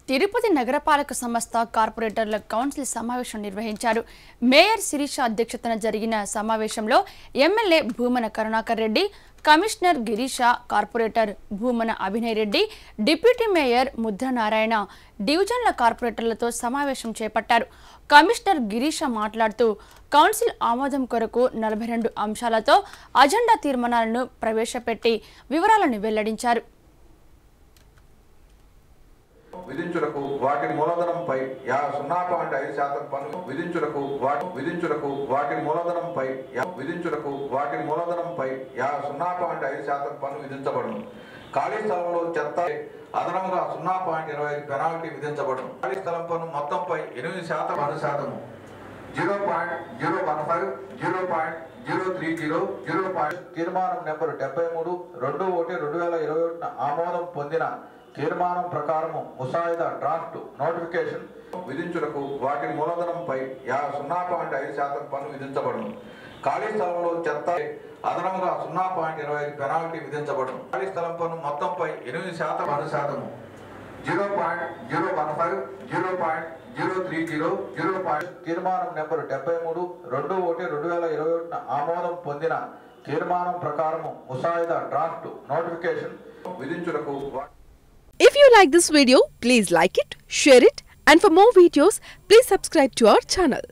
తిరుపతి నగరపాలక సంస్థ కార్పొరేటర్ల కౌన్సిల్ సమావేశం నిర్వహించారు మేయర్ శిరీష అధ్యక్షతన జరిగిన సమావేశంలో MLA Bhumana Karunakar Reddy commissioner Girisha corporator Bhumana Abhinay Reddy deputy mayor Mudra Narayana డివిజన్ల కార్పొరేటర్లతో సమావేశం చేపట్టారు కమిషనర్ గిరీష మాట్లాడుతూ కౌన్సిల్ ఆమోదం కొరకు నలభై రెండు అంశాలతో అజెండా తీర్మానాలను ప్రవేశపెట్టి వివరాలను వెల్లడించారు విధించుటకు వాటి మూలధనంపై యా సున్నా పాయింట్ ఐదు శాతం పన్ను విధించుటకు వాటి విధించుటకు వాటి మూలధనంపై యా- విధించుటకు వాటి మూలధనంపై యా సున్నా పాయింట్ ఐదు శాతం పన్ను విధించబడును ఖాళీ స్థలంలో చెత్త అదనంగా సున్నా పాయింట్ ఇరవై ఐదు పెనాల్టీ విధించబడును ఖాళీ స్థలం పన్ను మొత్తంపై ఎనిమిది శాతం పన్ను శాతము zero point zero one five zero point zero three zero zero point తీర్మానం నెంబర్ డెబ్బై మూడు రెండు ఒకటి రెండు వేల ఇరవై ఒకటిన ఆమోదం పొందిన తీర్మానం ప్రకారము ముసాయిదా డ్రాఫ్ట్ నోటిఫికేషన్ విధించుటకు వాటి మూలధనంపై యా సున్నా పాయింట్ ఐదు శాతం పన్ను విధించబడును ఖాళీ స్థలంలో చెత్త అదనంగా సున్నా పాయింట్ ఇరవై ఐదు పెనాల్టీ విధించబడును ఖాళీ స్థలం పన్ను మొత్తంపై ఎనిమిది శాతం పన్ను శాతము zero point zero one five zero point zero three zero zero point తీర్మానం నెంబర్ డెబ్బై మూడు రెండు ఒకటి రెండు వేల ఇరవై ఒకటిన ఆమోదం పొందిన తీర్మానం ప్రకారము ముసాయిదా డ్రాఫ్ట్ నోటిఫికేషన్ విధించుటకు వా- If you like this video, please like it, share it, and for more videos, please subscribe to our channel.